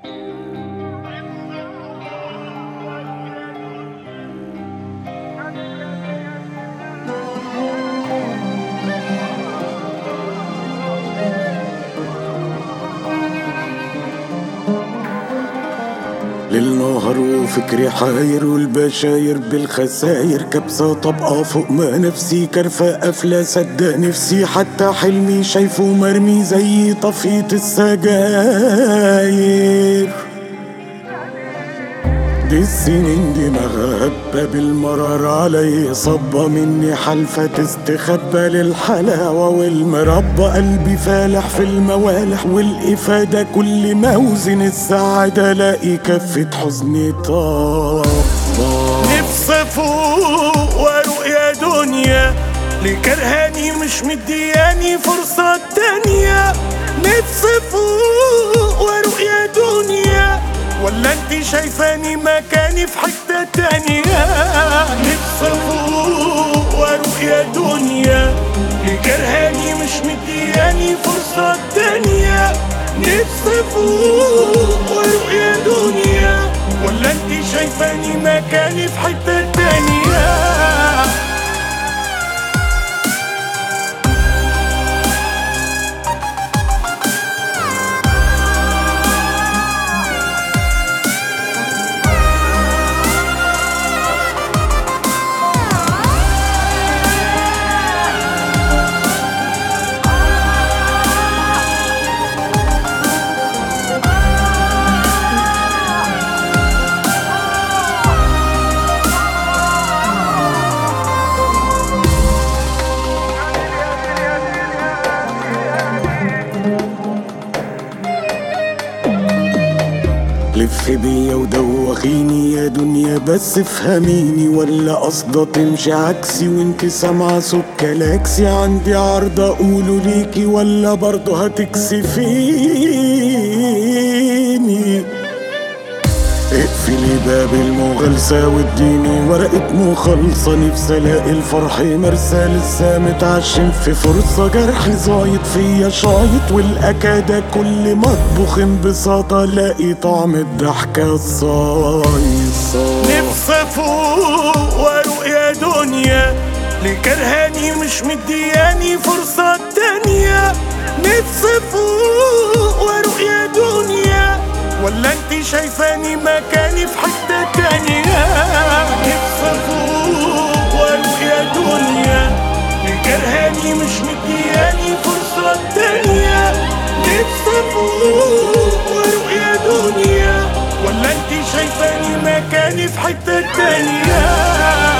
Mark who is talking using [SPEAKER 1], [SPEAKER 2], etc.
[SPEAKER 1] ليل نهار وفكري حاير والبشاير بالخساير كبسة طبقة فوق ما نفسي كرفة قافلة صدق نفسي حتى حلمي شايفه مرمي زي طفية السجاير دي السنين دي مغبة بالمرار علي صبة مني حلفة تستخبى للحلاوة والمربى قلبي فالح في الموالح والإفادة كل موزن السعادة لاقي كفة حزني طابة
[SPEAKER 2] نفسي فوق واروق يا دنيا لكرهاني مش مدياني فرصة تانية نفسي فوق واروق يا دنيا ولا انت شايفاني مكاني في حتة تانية نفسي فوق واروق يا دنيا لكرهاني مش مدياني فرصة تانية نفسي فوق واروق يا دنيا ولا انت شايفاني مكاني في حتة تانية
[SPEAKER 1] لف بيا ودوخيني يا دنيا بس افهميني ولا قصدة تمشي عكسي وانت سامعة صوت كلاكسي عندي عرض اقوله ليكي ولا برضه هتكسفيني اقفلي باب المغالسة واديني ورقة مخلصة نفسي الاقي الفرح مرسى لسه متعشم في فرصة جرحي زايد فيا شايط والاكادة كل ما اطبخ انبساطة الاقي طعم الضحكة الصايصة
[SPEAKER 2] نفسي فوق واروق يا دنيا لكرهاني مش مدياني فرصة تانية نفسي فوق واروق يا دنيا ولا انت شايفاني مكاني في حتة تانية نفسي فوق واروق يا دنيا لكرهاني مش مدياني فرصة تانية نفسي فوق واروق يا دنيا ولا انت شايفاني مكاني في حتة تانية